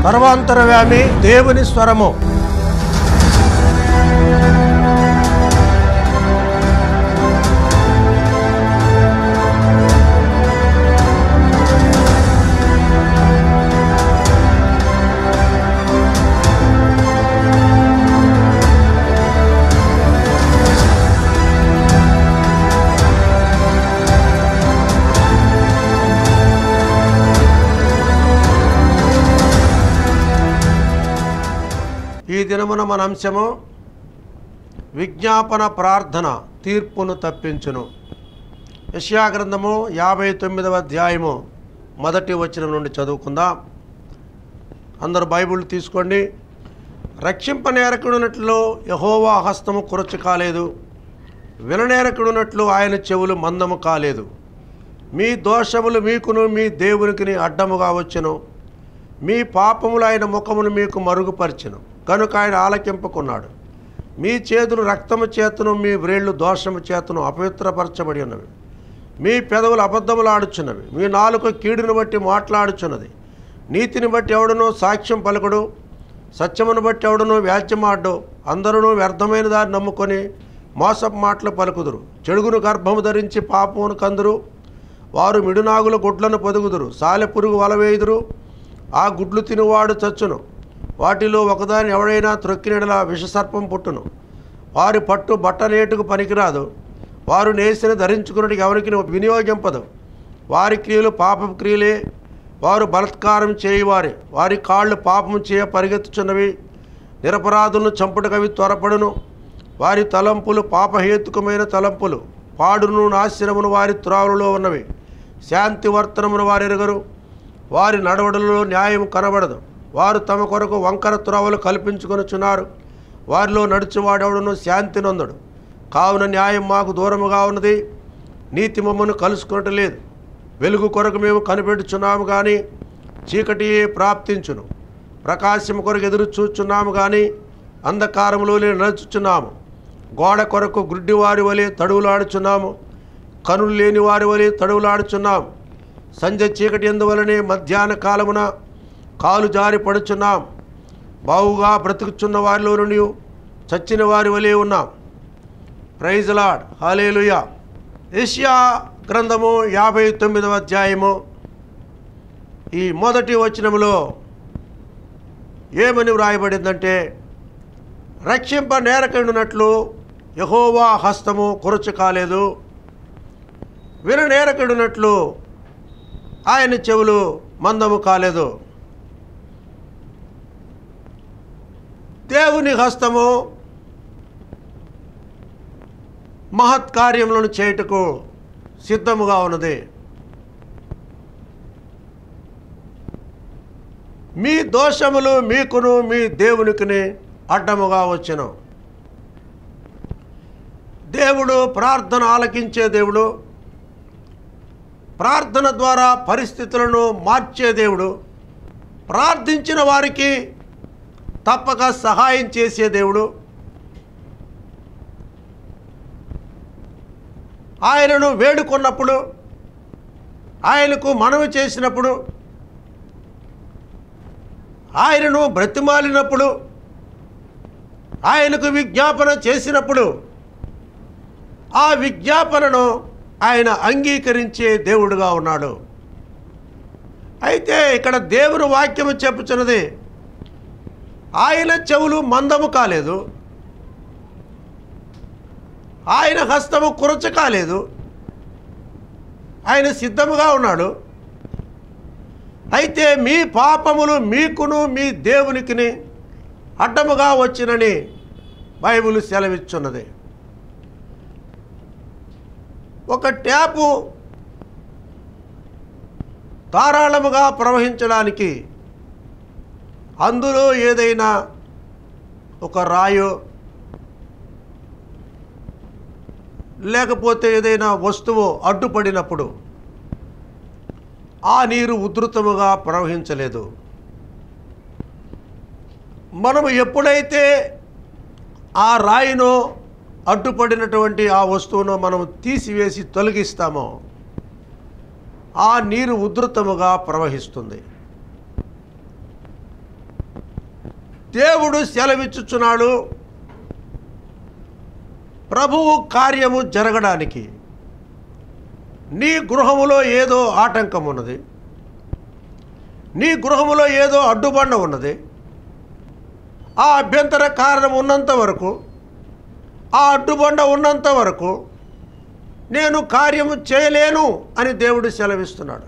సర్వాంతరవ్యామి దేవుని స్వరము ఈ దినమున మన అంశము విజ్ఞాపన ప్రార్థన తీర్పును తప్పించును యెషయా గ్రంథము యాభై తొమ్మిదవ అధ్యాయము మొదటి వచనం నుండి చదువుకుందాం అందరు బైబిల్ తీసుకోండి రక్షింపనేరకుడునట్లు యహోవా హస్తము కురచు కాలేదు విననేరకుడునట్లు ఆయన చెవులు మందము కాలేదు మీ దోషములు మీకును మీ దేవునికి అడ్డముగా వచ్చును మీ పాపములు ఆయన ముఖమును మీకు మరుగుపరిచెను కనుక ఆయన ఆలకింపుకున్నాడు మీ చేతులు రక్తము చేతను మీ వ్రేళ్ళు దోషము చేతను అపవిత్రపరచబడి ఉన్నవి మీ పెదవులు అబద్ధములాడుచున్నవి మీ నాలుక కీడును బట్టి మాట్లాడుచున్నది నీతిని బట్టి ఎవడనో సాక్ష్యం పలుకుడు సత్యమును బట్టి ఎవడనో వ్యాజ్యమాడ్డు అందరూ వ్యర్థమైన దాన్ని నమ్ముకొని మోసపు మాటలు పలుకుదురు చెడుగును గర్భము ధరించి పాపమును కందురు వారు మిడునాగుల గుడ్లను పొదుగుదురు సాలెపురుగు వలవేయుదురు ఆ గుడ్లు తినువాడు చచ్చును వాటిలో ఒకదాని ఎవడైనా త్రొక్కినడలా విషసర్పం పుట్టును వారి పట్టు బట్టనేటుకు పనికిరాదు వారు నేసిన ధరించుకున్నట్టు ఎవరికి వినియోగింపదు వారి క్రియలు పాపపు క్రియలే వారు బలత్కారం చేయువారే వారి కాళ్ళు పాపము చేయ పరిగెత్తుచున్నవి నిరపరాధులను చంపుటకవి త్వరపడును వారి తలంపులు పాపహేతుకమైన తలంపులు పాడును నాశనమును వారి త్రావులలో ఉన్నవి శాంతి వర్తనమును వారు ఎరుగరు వారి నడవడులలో న్యాయం కనబడదు వారు తమ కొరకు వంకర త్రోవలు కల్పించుకొనుచున్నారు వారిలో నడుచువాడెవడును శాంతి నొందడు కావున న్యాయం మాకు దూరముగా ఉన్నది నీతి మమ్మను కలుసుకున్నట్టు లేదు వెలుగు కొరకు మేము కనిపెట్టుచున్నాము కానీ చీకటియే ప్రాప్తించును ప్రకాశం కొరకు ఎదురు చూచున్నాము కానీ అంధకారములోనే నడుచుచున్నాము గోడ కొరకు గుడ్డివారి వలె తడువులాడుచున్నాము కనులు లేని వారి వలె తడువులాడుచున్నాము సంజ చీకటి ఎందువలనే మధ్యాహ్న కాలమున కాలు జారి పడుచున్నాం బావుగా బ్రతుకుచున్న వారిలో నుండి చచ్చిన వారి వలె ఉన్నాం ప్రైజ్ లాడ్ హాలేలుయా ఏషియా గ్రంథము యాభై తొమ్మిదవ అధ్యాయము ఈ మొదటి వచనములో ఏమని వ్రాయబడిందంటే రక్షింప నేరకండునట్లు యహోవా హస్తము కొరచు కాలేదు విన నేరకుడునట్లు ఆయన చెవులు మందము కాలేదు దేవుని హస్తము మహత్కార్యములను చేయుటకు సిద్ధముగా ఉన్నది మీ దోషములు మీకును మీ దేవునికిని అడ్డముగా వచ్చెను దేవుడు ప్రార్థన ఆలకించే దేవుడు ప్రార్థన ద్వారా పరిస్థితులను మార్చే దేవుడు ప్రార్థించిన వారికి తప్పక సహాయం చేసే దేవుడు ఆయనను వేడుకున్నప్పుడు ఆయనకు మనవి చేసినప్పుడు ఆయనను బ్రతిమాలినప్పుడు ఆయనకు విజ్ఞాపన చేసినప్పుడు ఆ విజ్ఞాపనను ఆయన అంగీకరించే దేవుడుగా ఉన్నాడు అయితే ఇక్కడ దేవుని వాక్యము చెప్పుచున్నది ఆయన చెవులు మందము కాలేదు ఆయన హస్తము కురచ కాలేదు ఆయన సిద్ధముగా ఉన్నాడు అయితే మీ పాపములు మీకును మీ దేవునికిని అడ్డముగా వచ్చినని బైబిల్ సెలవిచ్చున్నది ఒక ట్యాపు ధారాళముగా ప్రవహించడానికి అందులో ఏదైనా ఒక రాయో లేకపోతే ఏదైనా వస్తువు అడ్డుపడినప్పుడు ఆ నీరు ఉధృతముగా ప్రవహించలేదు మనము ఎప్పుడైతే ఆ రాయినో అడ్డుపడినటువంటి ఆ వస్తువును మనం తీసివేసి తొలగిస్తామో ఆ నీరు ఉధృతముగా ప్రవహిస్తుంది దేవుడు సెలవిచ్చుచున్నాడు ప్రభువు కార్యము జరగడానికి నీ గృహములో ఏదో ఆటంకం ఉన్నది నీ గృహములో ఏదో అడ్డుబండ ఉన్నది ఆ అభ్యంతర కారణం ఉన్నంత వరకు ఆ అడ్డుబండ ఉన్నంత వరకు నేను కార్యము చేయలేను అని దేవుడు సెలవిస్తున్నాడు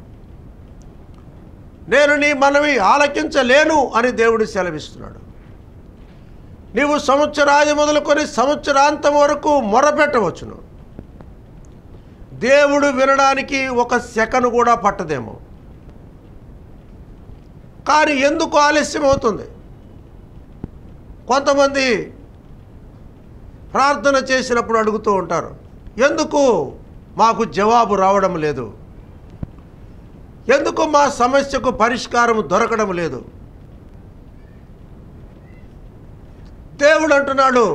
నేను నీ మనవి ఆలకించలేను అని దేవుడు సెలవిస్తున్నాడు నీవు సంవత్సరాది మొదలుకొని సంవత్సరాంతం వరకు మొరపెట్టవచ్చును దేవుడు వినడానికి ఒక సెకను కూడా పట్టదేమో కానీ ఎందుకు ఆలస్యం అవుతుంది కొంతమంది ప్రార్థన చేసినప్పుడు అడుగుతూ ఉంటారు ఎందుకు మాకు జవాబు రావడం లేదు ఎందుకు మా సమస్యకు పరిష్కారం దొరకడం లేదు దేవుడు అంటున్నాడు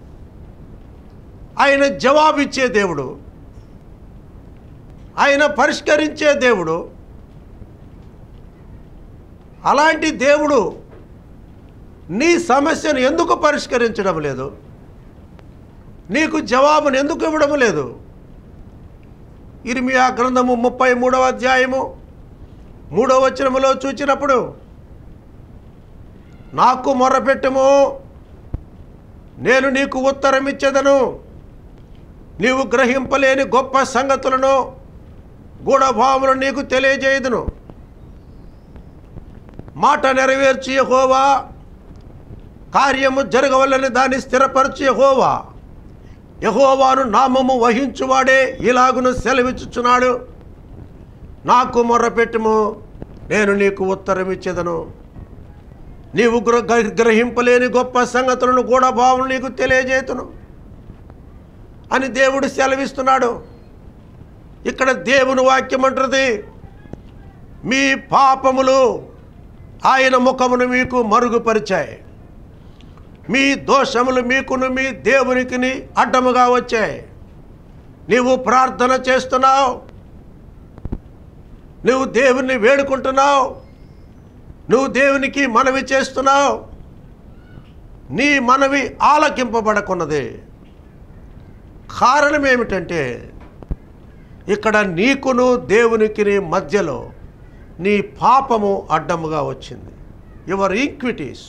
ఆయన జవాబిచ్చే దేవుడు ఆయన పరిష్కరించే దేవుడు అలాంటి దేవుడు నీ సమస్యను ఎందుకు పరిష్కరించడం లేదు నీకు జవాబును ఎందుకు ఇవ్వడం లేదు ఇరిమియా గ్రంథము ముప్పై మూడవ అధ్యాయము మూడవ వచనములో చూచినప్పుడు నాకు మొర్రపెట్టుము నేను నీకు ఉత్తరం ఇచ్చేదను నీవు గ్రహింపలేని గొప్ప సంగతులను గూఢభావములను నీకు తెలియజేయదును మాట నెరవేర్చి యెహోవా కార్యము జరగవల్లని దాన్ని స్థిరపరచి యెహోవా యహోవాను నామము వహించువాడే ఇలాగును సెలవిచ్చుచున్నాడు నాకు మొర్రపెట్టుము నేను నీకు ఉత్తరం ఇచ్చేదను నీవు గ్ర గ్ర- గ్రహింపలేని గొప్ప సంగతులను కూడా భావం నీకు తెలియజేతును అని దేవుడు సెలవిస్తున్నాడు ఇక్కడ దేవుని వాక్యం అంటున్నది మీ పాపములు ఆయన ముఖమును మీకు మరుగుపరిచాయి మీ దోషములు మీకును మీ దేవునికి అడ్డముగా వచ్చాయి నీవు ప్రార్థన చేస్తున్నావు నువ్వు దేవుణ్ణి వేడుకుంటున్నావు నువ్వు దేవునికి మనవి చేస్తున్నావు నీ మనవి ఆలకింపబడకున్నది కారణం ఏమిటంటే ఇక్కడ నీకును దేవునికి మధ్యలో నీ పాపము అడ్డముగా వచ్చింది యువర్ ఈక్విటీస్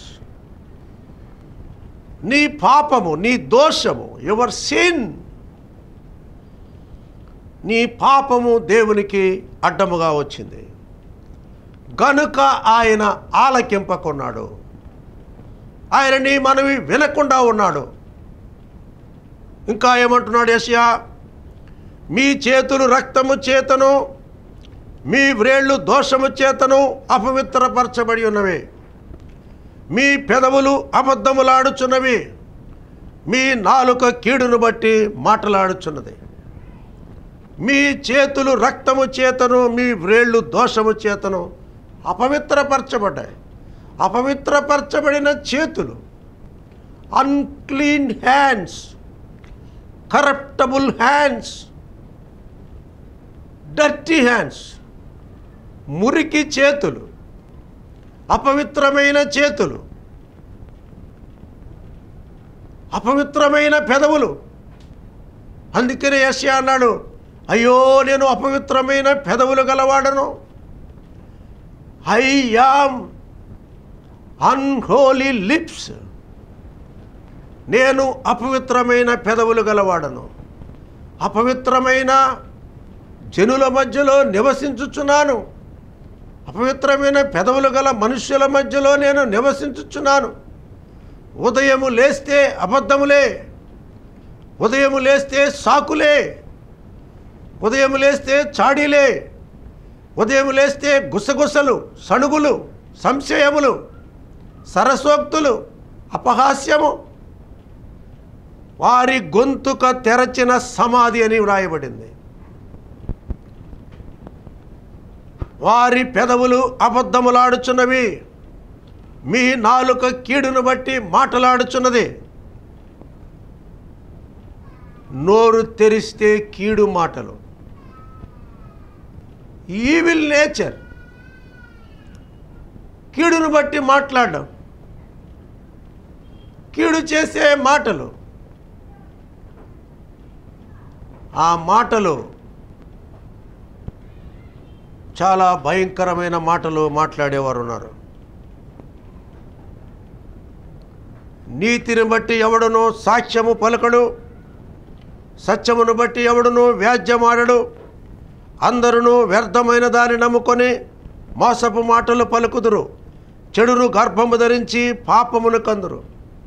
నీ పాపము నీ దోషము యువర్ సిన్ నీ పాపము దేవునికి అడ్డముగా వచ్చింది గనుక ఆయన ఆలకింపకున్నాడు ఆయన నీ మనవి వినకుండా ఉన్నాడు ఇంకా ఏమంటున్నాడు యషయా మీ చేతులు రక్తము చేతను మీ వ్రేళ్ళు దోషము చేతను అపవిత్రపరచబడి ఉన్నవి మీ పెదవులు అబద్ధములాడుచున్నవి మీ నాలుక కీడును బట్టి మాటలాడుచున్నది మీ చేతులు రక్తము చేతను మీ వ్రేళ్ళు దోషము చేతను అపవిత్రపరచబడ్డాయి అపవిత్రపరచబడిన చేతులు unclean hands corruptible hands dirty hands మురికి చేతులు అపవిత్రమైన చేతులు అపవిత్రమైన పెదవులు అందుకనే యశ్యా అన్నాడు అయ్యో నేను అపవిత్రమైన పెదవులు గలవాడను ఐ యామ్ అన్హోలీ లిప్స్ నేను అపవిత్రమైన పెదవులు గలవాడను అపవిత్రమైన జనుల మధ్యలో నివసించుచున్నాను అపవిత్రమైన పెదవులు గల మనుష్యుల మధ్యలో నేను నివసించుచున్నాను ఉదయము లేస్తే అబద్ధములే ఉదయము లేస్తే సాకులే ఉదయం లేస్తే చాడీలే ఉదయం లేస్తే గుసగుసలు సణుగులు సంశయములు సరసోక్తులు అపహాస్యము వారి గొంతుక తెరచిన సమాధి అని వ్రాయబడింది వారి పెదవులు అబద్ధములాడుచున్నవి మీ నాలుక కీడును బట్టి మాటలాడుచున్నది నోరు తెరిస్తే కీడు మాటలు ఈవిల్ నేచర్ కీడును బట్టి మాట్లాడడం కీడు చేసే మాటలు ఆ మాటలు చాలా భయంకరమైన మాటలు మాట్లాడేవారు ఉన్నారు నీతిని బట్టి ఎవడును సాక్ష్యము పలకడు సత్యమును బట్టి ఎవడును వ్యాజ్యమాడడు అందరును వ్యర్థమైన దాన్ని నమ్ముకొని మోసపు మాటలు పలుకుదురు చెడును గర్భము ధరించి పాపమును కందురు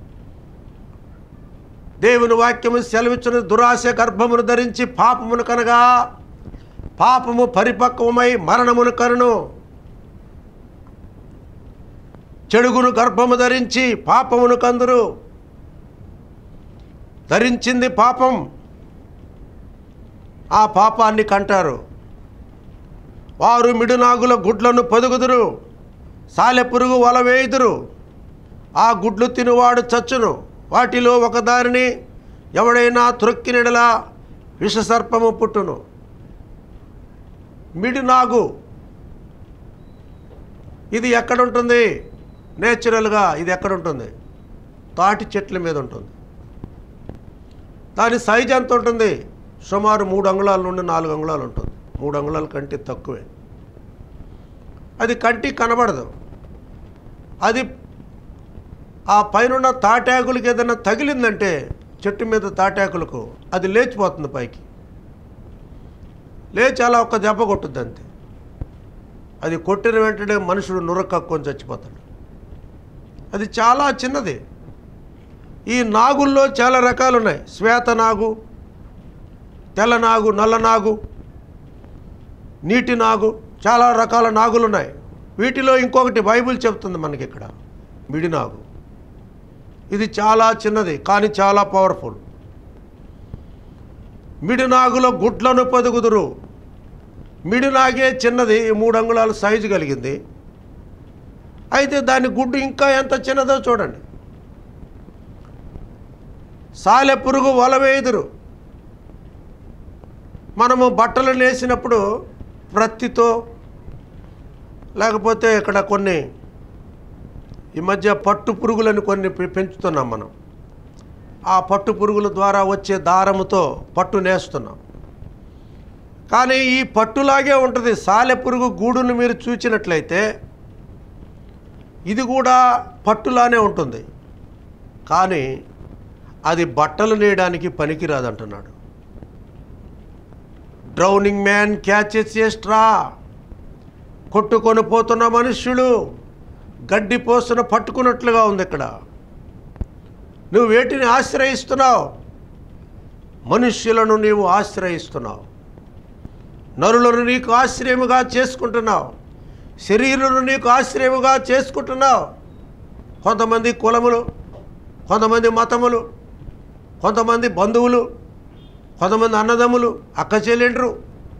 దేవుని వాక్యము సెలవిచ్చిన దురాశ గర్భమును ధరించి పాపమును కనగా పాపము పరిపక్వమై మరణమును కనును చెడుగును గర్భము ధరించి పాపమును కందురు ధరించింది పాపం ఆ పాపాన్ని కంటారు వారు మిడునాగుల గుడ్లను పొదుగుదురు సాలెపురుగు వల వేయుదురు ఆ గుడ్లు తినువాడు చచ్చును వాటిలో ఒకదారిని ఎవడైనా త్రొక్కినడలా విషసర్పము పుట్టును మిడినాగు ఇది ఎక్కడుంటుంది నేచురల్గా ఇది ఎక్కడుంటుంది తాటి చెట్ల మీద ఉంటుంది దాని సైజ్ ఎంత ఉంటుంది సుమారు మూడు అంగుళాల నుండి నాలుగు అంగుళాలు ఉంటుంది మూడు అంగుళాల కంటే తక్కువే అది కంటికి కనబడదు అది ఆ పైన తాటాకులకి ఏదైనా తగిలిందంటే చెట్టు మీద తాటాకులకు అది లేచిపోతుంది పైకి లేచి అలా ఒక్క దెబ్బ కొట్టుద్ది అంతే అది కొట్టిన వెంటనే మనుషుడు నురకక్కుని చచ్చిపోతాడు అది చాలా చిన్నది ఈ నాగుల్లో చాలా రకాలు ఉన్నాయి శ్వేత నాగు తెల్ల నాగు నల్ల నాగు నీటి నాగు చాలా రకాల నాగులు ఉన్నాయి వీటిలో ఇంకొకటి బైబిల్ చెప్తుంది మనకి ఇక్కడ మిడినాగు ఇది చాలా చిన్నది కానీ చాలా పవర్ఫుల్ మిడినాగుల గుడ్లను పొదుగుదురు మిడినాగే చిన్నది మూడు అంగుళాల సైజు కలిగింది అయితే దాని గుడ్డు ఇంకా ఎంత చిన్నదో చూడండి సాలె పురుగు వల వేయుదురు మనము బట్టలు నేసినప్పుడు ప్రత్తితో లేకపోతే ఇక్కడ కొన్ని ఈ మధ్య పట్టు పురుగులను కొన్ని పె- పెంచుతున్నాం మనం ఆ పట్టు పురుగుల ద్వారా వచ్చే దారముతో పట్టు నేస్తున్నాం కానీ ఈ పట్టులాగే ఉంటుంది సాలె పురుగు గూడును మీరు చూచినట్లయితే ఇది కూడా పట్టులానే ఉంటుంది కానీ అది బట్టలు నేయడానికి పనికిరాదంటున్నాడు drowning man catches a straw కొట్టుకొని పోతున్న మనుష్యుడు గడ్డి పోస్తున్న పట్టుకున్నట్లుగా ఉంది ఇక్కడ నువ్వు వేటిని ఆశ్రయిస్తున్నావు మనుష్యులను నీవు ఆశ్రయిస్తున్నావు నరులను నీకు ఆశ్రయముగా చేసుకుంటున్నావు శరీరులను నీకు ఆశ్రయముగా చేసుకుంటున్నావు కొంతమంది కులములు కొంతమంది మతములు కొంతమంది బంధువులు కొంతమంది అన్నదమ్ములు అక్క చెల్లెండ్రు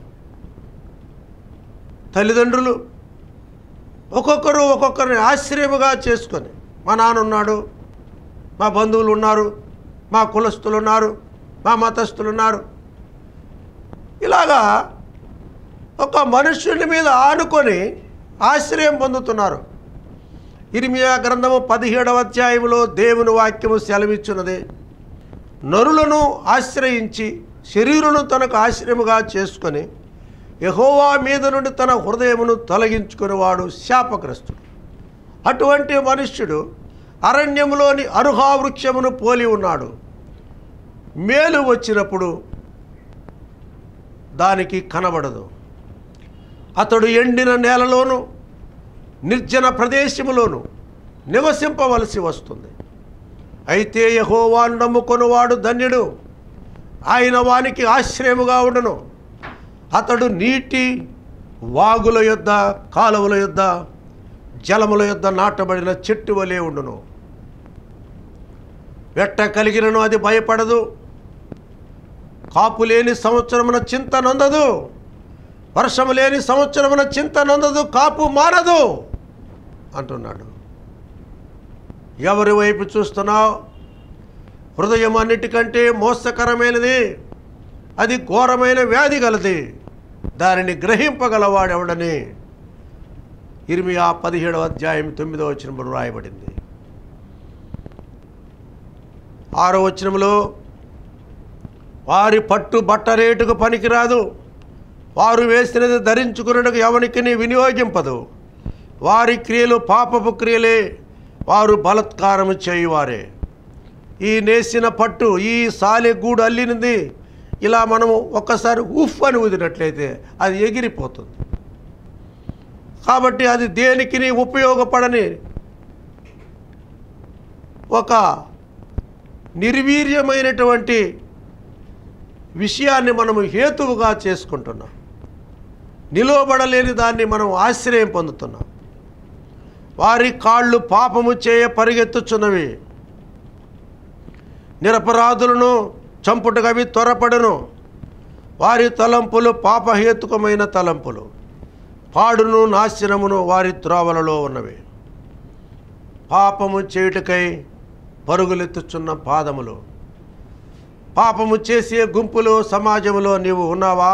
తల్లిదండ్రులు ఒక్కొక్కరు ఒక్కొక్కరిని ఆశ్రయముగా చేసుకొని మా నాన్న ఉన్నాడు మా బంధువులు ఉన్నారు మా కులస్తులు ఉన్నారు మా మతస్థులు ఉన్నారు ఇలాగా ఒక మనుష్యుని మీద ఆనుకొని ఆశ్రయం పొందుతున్నారు ఇరిమియా గ్రంథము పదిహేడవ అధ్యాయంలో దేవుని వాక్యము సెలవిచ్చున్నది నరులను ఆశ్రయించి శరీరును తనకు ఆశ్రయముగా చేసుకొని యహోవా మీద నుండి తన హృదయమును తొలగించుకునేవాడు శాపగ్రస్తుడు అటువంటి మనుష్యుడు అరణ్యములోని అరుహా వృక్షమును పోలి ఉన్నాడు మేలు వచ్చినప్పుడు దానికి కనబడదు అతడు ఎండిన నేలలోను నిర్జన ప్రదేశములోను నివసింపవలసి వస్తుంది అయితే యహోవాను నమ్ముకొనువాడు ధన్యుడు ఆయన వానికి ఆశ్రయముగా ఉండును అతడు నీటి వాగుల యొద్ద కాలువల యొద్ద జలముల యొద్ద నాటబడిన చెట్టు వలె ఉండును వెట్ట కలిగినను అది భయపడదు కాపు లేని సంవత్సరమున చింత నొందదు వర్షము లేని సంవత్సరమున చింత నొందదు కాపు మారదు అంటున్నాడు ఎవరి వైపు చూస్తున్నావు హృదయం అన్నిటికంటే మోసకరమైనది అది ఘోరమైన వ్యాధి గలది దానిని గ్రహింపగలవాడెవడని ఇరిమియా పదిహేడవ అధ్యాయం తొమ్మిదవ వచనంలో రాయబడింది ఆరో వచనంలో వారి పట్టు బట్ట రేటుకు పనికిరాదు వారు వేసినది ధరించుకున్నట్టుకు ఎవరికి వినియోగింపదు వారి క్రియలు పాపపు క్రియలే వారు బలత్కారము చేయువారే ఈ నేసిన పట్టు ఈ సాలె గూడు అల్లినది ఇలా మనము ఒక్కసారి ఉఫ్ అని ఊదినట్లయితే అది ఎగిరిపోతుంది కాబట్టి అది దేనికి ఉపయోగపడని ఒక నిర్వీర్యమైనటువంటి విషయాన్ని మనము హేతువుగా చేసుకుంటున్నాం నిలువబడలేని దాన్ని మనం ఆశ్రయం పొందుతున్నాం వారి కాళ్ళు పాపము చేయ పరిగెత్తుచున్నవి నిరపరాధులను చంపుటకవి త్వరపడును వారి తలంపులు పాపహేతుకమైన తలంపులు పాడును నాశనమును వారి త్రోవలలో ఉన్నవి పాపము చేయుటకై పరుగులెత్తుచున్న పాదములు పాపము చేసే గుంపులు సమాజంలో నీవు ఉన్నావా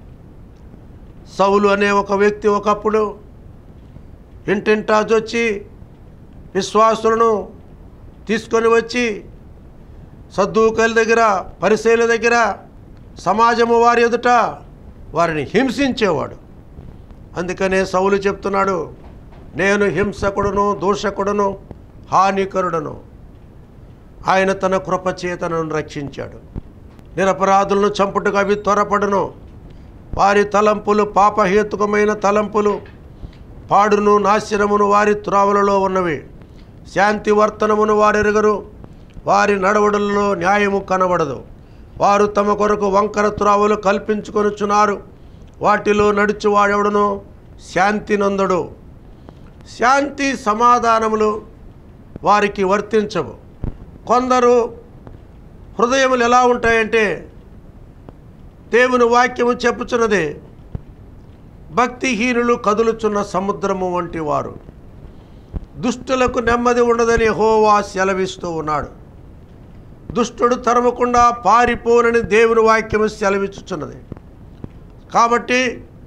సౌలు అనే ఒక వ్యక్తి ఒకప్పుడు ఇంటింటా వచ్చి విశ్వాసులను తీసుకొని వచ్చి సద్దూకల దగ్గర పరిశీల దగ్గర సమాజము వారి ఎదుట వారిని హింసించేవాడు అందుకనే సౌలు చెప్తున్నాడు నేను హింసకుడును దూషకుడును హానికరుడను ఆయన తన కృపచేతను రక్షించాడు నిరపరాధులను చంపుటకు అవి త్వరపడును వారి తలంపులు పాపహేతుకమైన తలంపులు పాడును నాశనమును వారి త్రోవలలో ఉన్నవి శాంతి వర్తనమును వారెరుగరు వారి నడవడులలో న్యాయము కనబడదు వారు తమ కొరకు వంకర త్రోవలు కల్పించుకొనుచున్నారు వాటిలో నడుచువాడెవడును శాంతి నందుడు శాంతి సమాధానములు వారికి వర్తించవు కొందరు హృదయములు ఎలా ఉంటాయంటే దేవుని వాక్యము చెప్పుచున్నది భక్తిహీనులు కదులుచున్న సముద్రము వంటి వారు దుష్టులకు నెమ్మది ఉండదని హోవా సెలవిస్తూ ఉన్నాడు దుష్టుడు తరమకుండా పారిపోనని దేవుని వాక్యము సెలవిచ్చుచున్నది కాబట్టి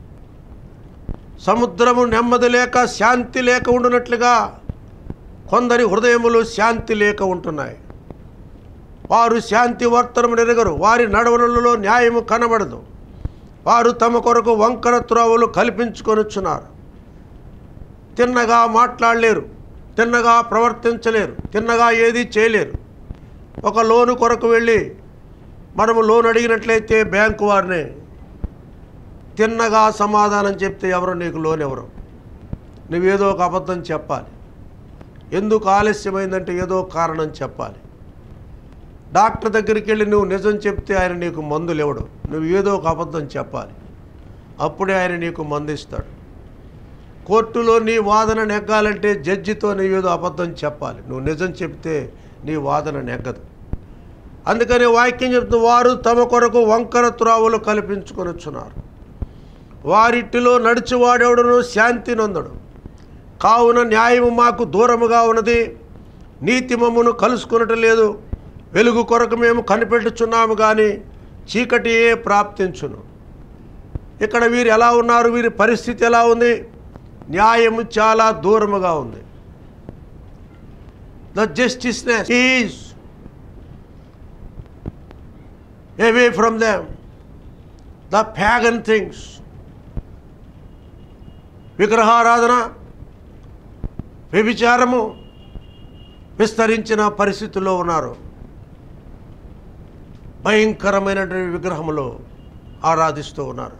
సముద్రము నెమ్మది లేక శాంతి లేక ఉండునట్లుగా కొందరి హృదయములు శాంతి లేక ఉంటున్నాయి వారు శాంతి వర్తనము నెరగరు వారి నడవలలో న్యాయము కనబడదు వారు తమ కొరకు వంకర త్రోవలు కల్పించుకొనుచున్నారు తిన్నగా మాట్లాడలేరు తిన్నగా ప్రవర్తించలేరు తిన్నగా ఏది చేయలేరు ఒక లోను కొరకు వెళ్ళి మనము లోన్ అడిగినట్లయితే బ్యాంకు వారిని తిన్నగా సమాధానం చెప్తే ఎవరు నీకు లోన్ ఎవరు నువ్వేదో ఒక అబద్ధం చెప్పాలి ఎందుకు ఆలస్యమైందంటే ఏదో కారణం చెప్పాలి డాక్టర్ దగ్గరికి వెళ్ళి నువ్వు నిజం చెప్తే ఆయన నీకు మందులు ఇవ్వడు నువ్వు ఏదో ఒక అబద్ధం చెప్పాలి అప్పుడే ఆయన నీకు మందు ఇస్తాడు కోర్టులో నీ వాదన నెగ్గాలంటే జడ్జితో నీ ఏదో అబద్ధం చెప్పాలి నువ్వు నిజం చెప్తే నీ వాదన నెగ్గదు అందుకని వాక్యం చెప్తూ వారు తమ కొరకు వంకర త్రోవలు కల్పించుకొనొచ్చున్నారు వారిటిలో నడిచివాడెవడును శాంతి నొందడు కావున న్యాయము మాకు దూరముగా ఉన్నది నీతి మమ్మను కలుసుకునటం లేదు వెలుగు కొరకు మేము కనిపెట్టుచున్నాము కానీ చీకటియే ప్రాప్తించును ఇక్కడ వీరు ఎలా ఉన్నారు వీరి పరిస్థితి ఎలా ఉంది న్యాయము చాలా దూరముగా ఉంది the justiceness is away from them the pagan things విగ్రహారాధన వ్యభిచారము విస్తరించిన పరిస్థితుల్లో ఉన్నారు భయంకరమైనటువంటి విగ్రహములు ఆరాధిస్తూ ఉన్నారు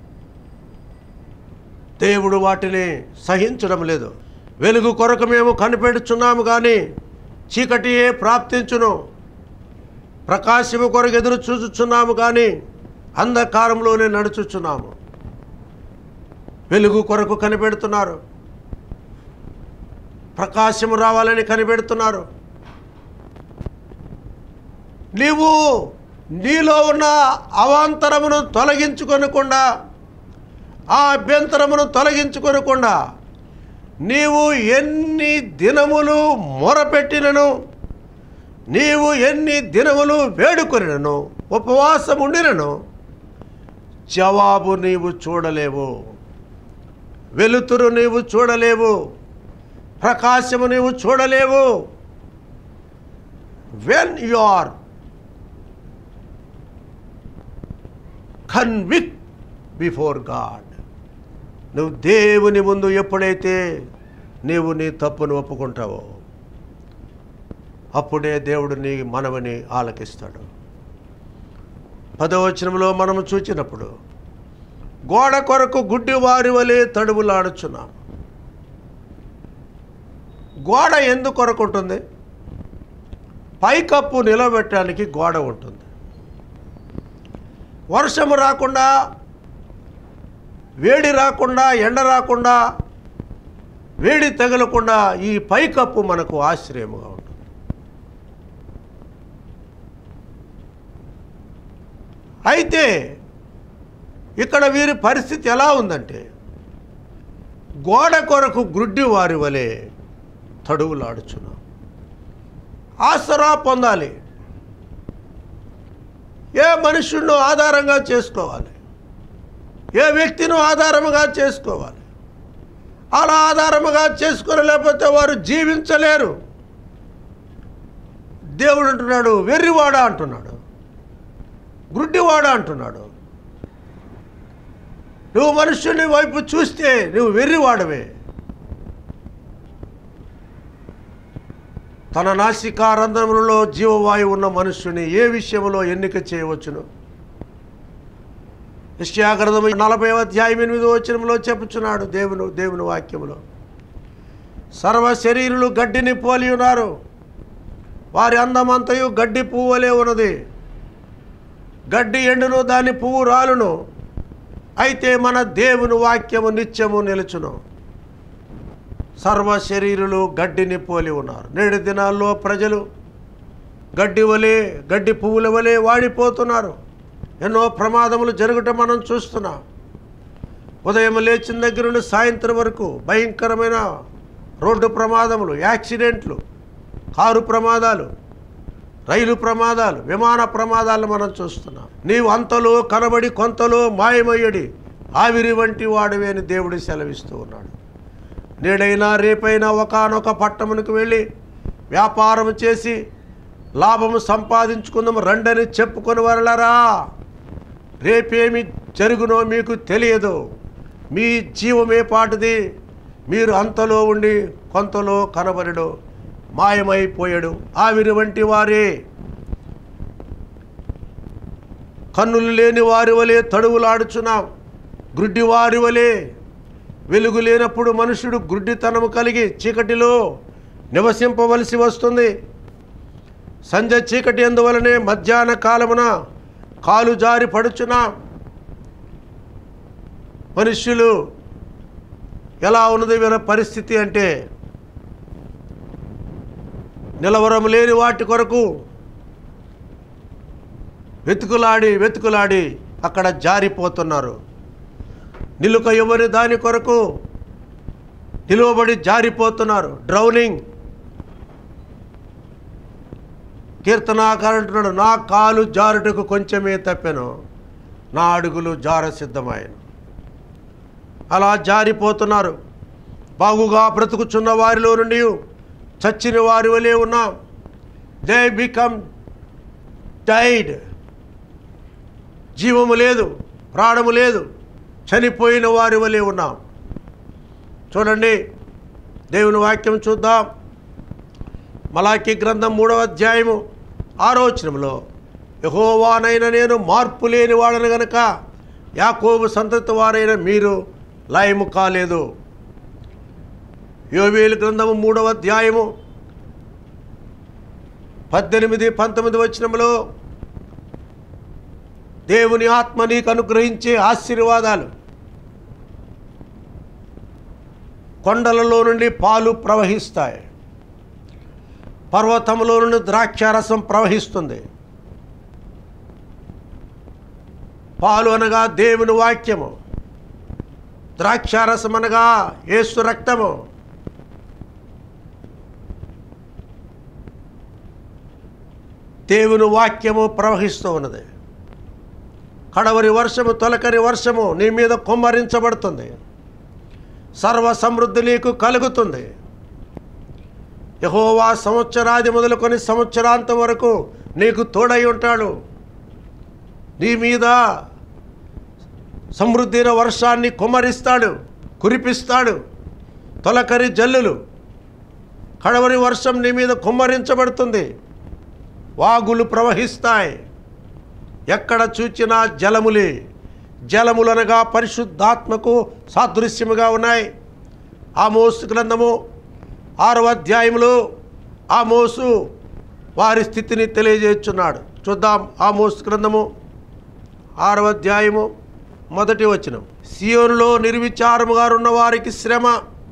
దేవుడు వాటిని సహించడం లేదు వెలుగు కొరకు మేము కనిపెడుచున్నాము కానీ చీకటియే ప్రాప్తించును ప్రకాశము కొరకు ఎదురు చూచుచున్నాము కానీ అంధకారంలోనే నడుచుచున్నాము వెలుగు కొరకు కనిపెడుతున్నారు ప్రకాశము రావాలని కనిపెడుతున్నారు నీవు నీలో ఉన్న అవాంతరమును తొలగించుకొనకుండా ఆ అభ్యంతరమును తొలగించుకొనకుండా నీవు ఎన్ని దినములు మొరపెట్టినను నీవు ఎన్ని దినములు వేడుకొనినను ఉపవాసం ఉండినను జవాబు నీవు చూడలేవు వెలుతురు నీవు చూడలేవు ప్రకాశము నీవు చూడలేవు when you are convict before God నువ్వు దేవుని ముందు ఎప్పుడైతే నీవు నీ తప్పును ఒప్పుకుంటావో అప్పుడే దేవుడు నీ మనవని ఆలకిస్తాడు పదవచనంలో మనము చూచినప్పుడు గోడ కొరకు గుడ్డి వారి వలె తడువులాడుచున్నాం గోడ ఎందుకు కొరకు ఉంటుంది పైకప్పు నిలబెట్టడానికి గోడ ఉంటుంది వర్షము రాకుండా వేడి రాకుండా ఎండ రాకుండా వేడి తగలకుండా ఈ పైకప్పు మనకు ఆశ్రయముగా ఉంటుంది అయితే ఇక్కడ వీరి పరిస్థితి ఎలా ఉందంటే గోడ కొరకు గ్రుడ్డి వారి వలె తడువులాడుచున్నాం ఆసరా పొందాలి ఏ మనుషులను ఆధారంగా చేసుకోవాలి ఏ వ్యక్తిని ఆధారముగా చేసుకోవాలి అలా ఆధారముగా చేసుకుని లేకపోతే వారు జీవించలేరు దేవుడు అంటున్నాడు వెర్రివాడ అంటున్నాడు గుడ్డివాడ అంటున్నాడు నువ్వు మనుష్యుని వైపు చూస్తే నువ్వు వెర్రివాడవే తన నాసికారంధ్రములలో జీవవాయువు ఉన్న మనుష్యుని ఏ విషయంలో ఎన్నిక చేయవచ్చును నిశ్చయాగ్రదము నలభై అధ్యాయం ఎనిమిదో వచనంలో చెప్పుచున్నాడు దేవుని దేవుని వాక్యములో సర్వ శరీరులు గడ్డిని పోలి ఉన్నారు వారి అందమంతయు గడ్డి పువ్వులే ఉన్నది గడ్డి ఎండును దాని పువ్వు రాలును అయితే మన దేవుని వాక్యము నిత్యము నిలుచును సర్వ శరీరులు గడ్డిని పోలి ఉన్నారు నేడు దినాల్లో ప్రజలు గడ్డి వలె గడ్డి పువ్వుల వలె వాడిపోతున్నారు ఎన్నో ప్రమాదములు జరగటం మనం చూస్తున్నాం ఉదయం లేచిన దగ్గర నుండి సాయంత్రం వరకు భయంకరమైన రోడ్డు ప్రమాదములు యాక్సిడెంట్లు కారు ప్రమాదాలు రైలు ప్రమాదాలు విమాన ప్రమాదాలు మనం చూస్తున్నాం నీవు అంతలో కనబడి కొంతలో మాయమయ్యడి ఆవిరి వంటి వాడివే అని దేవుడు సెలవిస్తూ ఉన్నాడు నేడైనా రేపైనా ఒకానొక పట్టణమునికి వెళ్ళి వ్యాపారం చేసి లాభము సంపాదించుకుందాము రండని చెప్పుకొని వరలరా రేపేమి జరుగునో మీకు తెలియదు మీ జీవమే పాటిది మీరు అంతలో ఉండి కొంతలో కనబడడు మాయమైపోయాడు ఆవిరి వంటి వారే కన్నులు లేని వారి వలె తడువులాడుచున్నాం గ్రుడ్డి వారి వలె వెలుగు లేనప్పుడు మనుషుడు గుడ్డితనము కలిగి చీకటిలో నివసింపవలసి వస్తుంది సంజ చీకటి అందువలనే మధ్యాహ్న కాలమున కాలు జారి పడుచున్నా మనుష్యులు ఎలా ఉన్నది వీళ్ళ పరిస్థితి అంటే నిలవరం లేని వాటి కొరకు వెతుకులాడి వెతుకులాడి అక్కడ జారిపోతున్నారు నిలుక ఇవ్వని దాని కొరకు నిలువబడి జారిపోతున్నారు డ్రౌనింగ్ కీర్తనాకారు అంటున్నాడు నా కాలు జారుటకు కొంచెమే తప్పెను నా అడుగులు జార సిద్ధమాయను అలా జారిపోతున్నారు బాగుగా బ్రతుకుచున్న వారిలో నుండి చచ్చిన వారి వలె ఉన్నాం దే బికమ్ డైడ్ జీవము లేదు ప్రాణము లేదు చనిపోయిన వారి వలె ఉన్నాం చూడండి దేవుని వాక్యం చూద్దాం మలాకి గ్రంథం మూడవ అధ్యాయము ఆరోచనంలో యహోవానైన నేను మార్పు లేని వాడను గనక యాకోబు సంతతి వారైన మీరు లయము కాలేదు యోవేలు గ్రంథము మూడవ అధ్యాయము పద్దెనిమిది పంతొమ్మిది వచనములో దేవుని ఆత్మ నీకు అనుగ్రహించే ఆశీర్వాదాలు కొండలలో నుండి పాలు ప్రవహిస్తాయి పర్వతములో నుండి ద్రాక్షారసం ప్రవహిస్తుంది పాలు అనగా దేవుని వాక్యము ద్రాక్షారసం అనగా యేసు రక్తము దేవుని వాక్యము ప్రవహిస్తూ ఉన్నది కడవరి వర్షము తొలకరి వర్షము నీ మీద కుమ్మరించబడుతుంది సర్వ సమృద్ధి నీకు కలుగుతుంది యహోవా సంవత్సరాది మొదలుకొని సంవత్సరాంతం వరకు నీకు తోడై ఉంటాడు నీ మీద సమృద్ధిన వర్షాన్ని కుమ్మరిస్తాడు కురిపిస్తాడు తొలకరి జల్లులు కడవరి వర్షం నీ మీద కుమ్మరించబడుతుంది వాగులు ప్రవహిస్తాయి ఎక్కడ చూచినా జలములే జలములనగా పరిశుద్ధాత్మకు సాదృశ్యముగా ఉన్నాయి ఆ మోసు గ్రంథము ఆరవ అధ్యాయములో ఆ మోసు వారి స్థితిని తెలియజేస్తున్నాడు చూద్దాం ఆ మోసు గ్రంథము ఆరవ అధ్యాయము మొదటి వచనం సియోనులో నిర్విచారముగా ఉన్న వారికి శ్రమ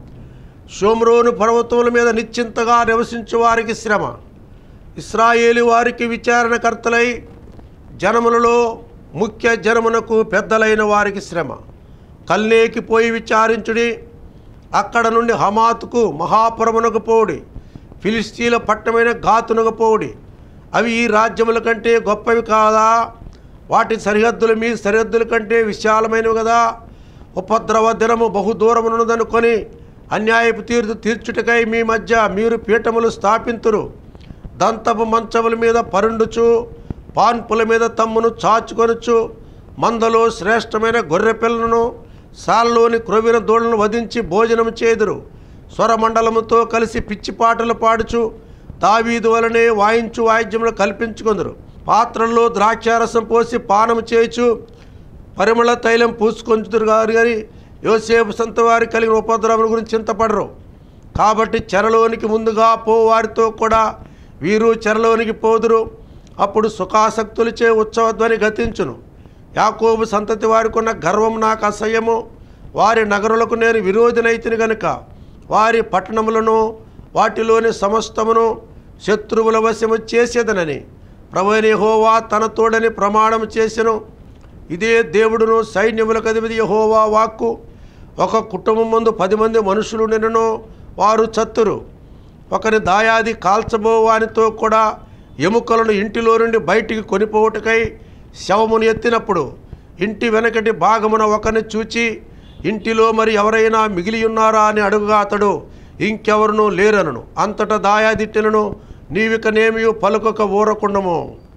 షోమ్రోను పర్వతముల మీద నిశ్చింతగా నివసించు వారికి శ్రమ ఇస్రాయేలు వారికి విచారణకర్తలై జనములలో ముఖ్య జనమునకు పెద్దలైన వారికి శ్రమ కల్నేకి పోయి విచారించుడి అక్కడ నుండి హమాతుకు మహాపురమునకు పోవుడి ఫిలిస్తీన్ల పట్టమైన ఘాతునకు పోవుడి అవి ఈ రాజ్యముల కంటే గొప్పవి కాదా వాటి సరిహద్దులు మీ సరిహద్దుల కంటే విశాలమైనవి కదా ఉపద్రవ దినము బహుదూరమునుదనుకొని అన్యాయపు తీర్పు తీర్చుటకై మీ మధ్య మీరు పీఠములు స్థాపింతురు దంతపు మంచముల మీద పరుండుచు పాన్పుల మీద తమ్మును చాచుకొనుచు మందలో శ్రేష్టమైన గొర్రె పిల్లను సాల్లోని క్రొవిన దూడలను వధించి భోజనము చేదురు స్వరమండలముతో కలిసి పిచ్చి పాటలు పాడుచు దావీదు వలనే వాయించు వాయిద్యములు కల్పించుకొందరు పాత్రల్లో ద్రాక్షారసం పోసి పానము చేయుచు పరిమళ తైలం పూసుకొంచుదురు గారు గారి యోసేపు సంత వారి కలిగిన ఉపద్రవం గురించి చింతపడరు కాబట్టి చెరలోనికి ముందుగా పో వారితో కూడా వీరు చెరలోనికి పోదురు అప్పుడు సుఖాసక్తులచే ఉత్సవధ్వని గతించును యాకోబు సంతతి వారికి ఉన్న గర్వం నాకు అసహ్యము వారి నగరులకు నేను విరోధినైతిని గనుక వారి పట్టణములను వాటిలోని సమస్తమును శత్రువుల వశము చేసేదనని ప్రభుని హోవా తన తోడని ప్రమాణం చేసెను ఇదే దేవుడును సైన్యములకు అధిపతి యహోవా వాక్కు ఒక కుటుంబం ముందు పది మంది మనుషులు నిన్నను వారు చత్తురు ఒకరి దాయాది కాల్చబో వానితో కూడా ఎముకలను ఇంటిలో నుండి బయటికి కొనిపోవుటకై శవమును ఎత్తినప్పుడు ఇంటి వెనకటి భాగమున ఒకరిని చూచి ఇంటిలో మరి ఎవరైనా మిగిలి ఉన్నారా అని అడుగుగా అతడు ఇంకెవరునూ లేరనను అంతటా దాయాదిట్టెలను నీవికనేమి పలుకొక ఊరకుండము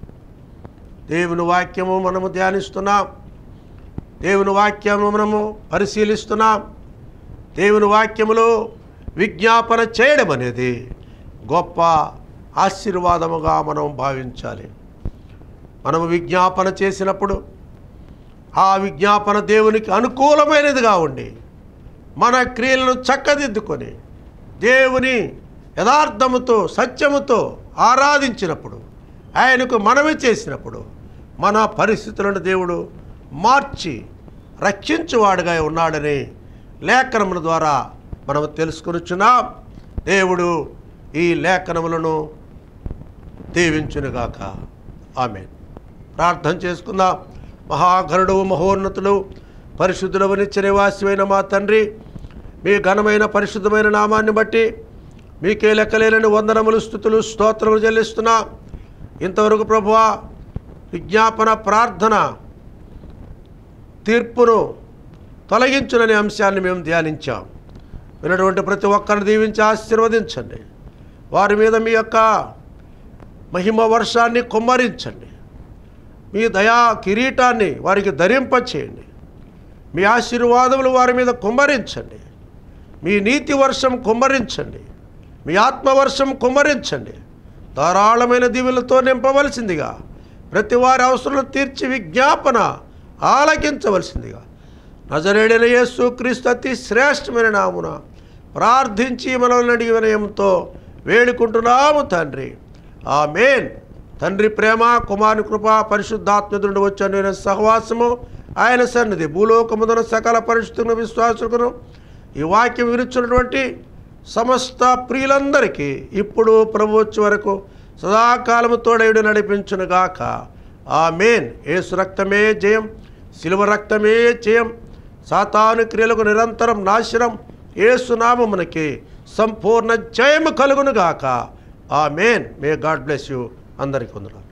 దేవుని వాక్యము మనము ధ్యానిస్తున్నాం దేవుని వాక్యము మనము పరిశీలిస్తున్నాం దేవుని వాక్యములో విజ్ఞాపన చేయడం అనేది గొప్ప ఆశీర్వాదముగా మనం భావించాలి మనము విజ్ఞాపన చేసినప్పుడు ఆ విజ్ఞాపన దేవునికి అనుకూలమైనదిగా ఉండి మన క్రియలను చక్కదిద్దుకొని దేవుని యథార్థముతో సత్యముతో ఆరాధించినప్పుడు ఆయనకు మనవి చేసినప్పుడు మన పరిస్థితులను దేవుడు మార్చి రక్షించువాడుగా ఉన్నాడని లేఖనముల ద్వారా మనం తెలుసుకొనిచున్నాం దేవుడు ఈ లేఖనములను దీవించునుగాక ఆమె ప్రార్థన చేసుకుందాం మహాగరుడు మహోన్నతుడు పరిశుద్ధుడవు నిత్య నివాసివైన మా తండ్రి మీ ఘనమైన పరిశుద్ధమైన నామాన్ని బట్టి మీకే లెక్కలేనని వందనములు స్థుతులు స్తోత్రములు చెల్లిస్తున్నా ఇంతవరకు ప్రభువా విజ్ఞాపన ప్రార్థన తీర్పును తొలగించుననే అంశాన్ని మేము ధ్యానించాం విన్నటువంటి ప్రతి ఒక్కరిని దీవించి ఆశీర్వదించండి వారి మీద మీ యొక్క మహిమ వర్షాన్ని కుమ్మరించండి మీ దయా కిరీటాన్ని వారికి ధరింపచేయండి మీ ఆశీర్వాదములు వారి మీద కుమ్మరించండి మీ నీతి వర్షం కుమ్మరించండి మీ ఆత్మవర్షం కుమ్మరించండి ధారాళమైన దీవులతో నింపవలసిందిగా ప్రతి వారి అవసరాలు తీర్చి విజ్ఞాపన ఆలకించవలసిందిగా నజరేడైన యేసు క్రీస్తు అతి శ్రేష్టమైన నామున ప్రార్థించి మనల్ని అడిగి వినయంతో వేడుకుంటున్నాము తండ్రి ఆమేన్ తండ్రి ప్రేమ కుమారుని కృప పరిశుద్ధాత్మదుండి వచ్చాను సహవాసము ఆయన సన్నిధి భూలోకముదన సకల పరిశుద్ధులను విశ్వాసుకును ఈ వాక్యం విరుచున్నటువంటి సమస్త ప్రియులందరికీ ఇప్పుడు ప్రభు వచ్చే వరకు సదాకాలము తోడయుడు నడిపించునుగాక ఆమేన్ ఏసు రక్తమే జయం శిలువ రక్తమే జయం సాతాను క్రియలకు నిరంతరం నాశనం ఏసునామమునకి సంపూర్ణ జయము కలుగునుగాక ఆమేన్ మే గాడ్ బ్లెస్ యూ అందరికీ వందనాలు